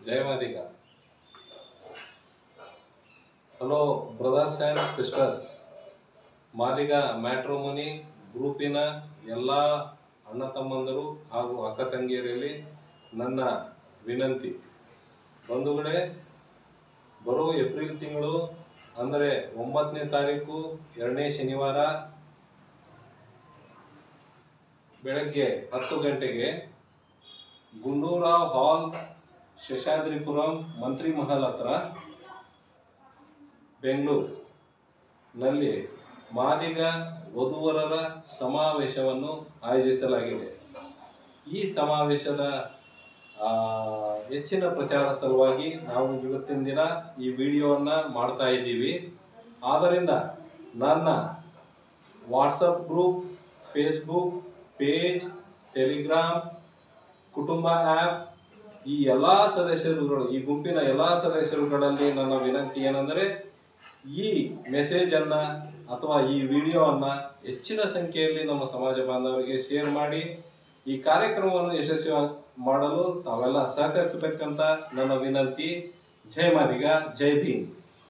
Jaya Madiga hello brothers and sisters Madiga matrimony ಗ್ರೂಪಿನ ಎಲ್ಲ ಅಣ್ಣ ತಮ್ಮಂದರು ಹಾಗೂ ಅಕ್ಕ ತಂಗಿಯರಲ್ಲಿ ನನ್ನ ವಿನಂತಿ ಬಂಧುಗಳೇ ಬರೋ ಏಪ್ರಿಲ್ ತಿಂಗಳು ಅಂದರೆ ಒಂಬತ್ತನೇ ತಾರೀಕು ಎರಡನೇ ಶನಿವಾರ ಬೆಳಗ್ಗೆ ಹತ್ತು ಗಂಟೆಗೆ ಗುಂಡೂರಾವ್ ಹಾಲ್ ಶೇಷಾದ್ರಿಪುರಂ ಮಂತ್ರಿ ಮಹಲ್ ಹತ್ರ ಬೆಂಗಳೂರು ನಲ್ಲಿ ಮಾದಿಗ ವಧುವರರ ಸಮಾವೇಶವನ್ನು ಆಯೋಜಿಸಲಾಗಿದೆ ಈ ಸಮಾವೇಶದ ಆ, ಹೆಚ್ಚಿನ ಪ್ರಚಾರ ಸಲುವಾಗಿ ನಾವು ಇವತ್ತಿನ ದಿನ ಈ ವಿಡಿಯೋವನ್ನ ಮಾಡ್ತಾ ಇದ್ದೀವಿ ಆದ್ದರಿಂದ ನನ್ನ WhatsApp group Facebook page Telegram ಕುಟುಂಬ ಆ್ಯಪ್ ಈ ಎಲ್ಲ ಸದಸ್ಯರುಗಳು ಈ ಗುಂಪಿನ ಎಲ್ಲ ಸದಸ್ಯರುಗಳಲ್ಲಿ ನನ್ನ ವಿನಂತಿ ಏನೆಂದರೆ ಈ ಮೆಸೇಜ್ ಅನ್ನ ಅಥವಾ ಈ ವಿಡಿಯೋ ಅನ್ನ ಹೆಚ್ಚಿನ ಸಂಖ್ಯೆಯಲ್ಲಿ ನಮ್ಮ ಸಮಾಜ ಬಾಂಧವರಿಗೆ ಶೇರ್ ಮಾಡಿ ಈ ಕಾರ್ಯಕ್ರಮವನ್ನು ಯಶಸ್ವಿ ಮಾಡಲು ತಾವೆಲ್ಲ ಸಹಕರಿಸಬೇಕಂತ ನನ್ನ ವಿನಂತಿ ಜೈ ಮಾದಿಗ ಜೈ ಭೀಮ್